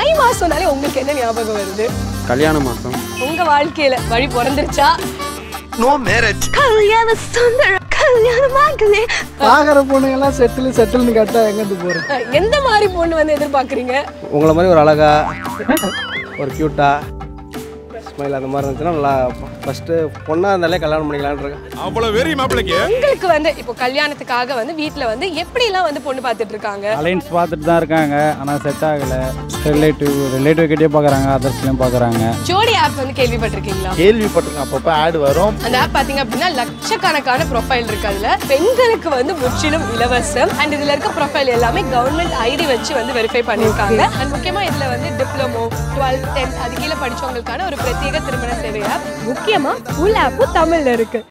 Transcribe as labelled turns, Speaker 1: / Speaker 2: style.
Speaker 1: தை மாசம்னாலே உங்களுக்கு என்ன ஞாபகம் வருது
Speaker 2: கல்யாண மாதம்
Speaker 1: உங்க வாழ்க்கையில வழி பிறந்துருச்சா
Speaker 3: நோ மேரேஜ்
Speaker 1: கல்யாண சுந்தரம் கல்யாணமாகலே
Speaker 4: பார்க்குற பொண்ணுங்கெல்லாம் செட்டில் செட்டில்னு கேட்டால் எங்கேருந்து போகிறது
Speaker 1: எந்த மாதிரி பொண்ணு வந்து எதிர்பார்க்கறீங்க
Speaker 2: உங்களை மாதிரி ஒரு அழகா ஒரு க்யூட்டா ஸ்மைல் அந்த மாதிரி இருந்துச்சுன்னா நல்லா ஃபஸ்ட்டு பொண்ணாக இருந்தாலே கல்யாணம் பண்ணிக்கலான்னு இருக்கேன்
Speaker 5: அவ்வளவு வெறி மாப்பிளைக்கு
Speaker 1: உங்களுக்கு வந்து இப்போ கல்யாணத்துக்காக வந்து வீட்ல வந்து எப்படிலாம் வந்து பொண்ணு பார்த்துட்டு இருக்காங்க
Speaker 6: அலைன்ஸ் பார்த்துட்டு தான் இருக்காங்க ஆனால் செட் ஆகலை ரிலேட்டிவ் ரிலேட்டிவ் கிட்டே பார்க்குறாங்க அதர்ஸ்லையும் பார்க்குறாங்க
Speaker 1: ஜோடி ஆப் வந்து கேள்விப்பட்டிருக்கீங்களா
Speaker 3: கேள்விப்பட்டிருக்கேன் அப்பப்போ ஆட் வரும்
Speaker 1: அந்த ஆப் பாத்தீங்க அப்படின்னா லட்சக்கணக்கான ப்ரொஃபைல் இருக்கு அதுல பெண்களுக்கு வந்து முற்றிலும் இலவசம் அண்ட் இதுல இருக்க ப்ரொஃபைல் எல்லாமே கவர்மெண்ட் ஐடி வச்சு வந்து வெரிஃபை பண்ணிருக்காங்க அண்ட் முக்கியமா இதுல வந்து டிப்ளமோ டுவெல்த் டென்த் அது கீழே படிச்சவங்களுக்கான ஒரு பிரத்யேக திருமண சேவை ஆப் முக்கியமா ஃபுல் ஆப்பும் தமிழ்ல இருக்கு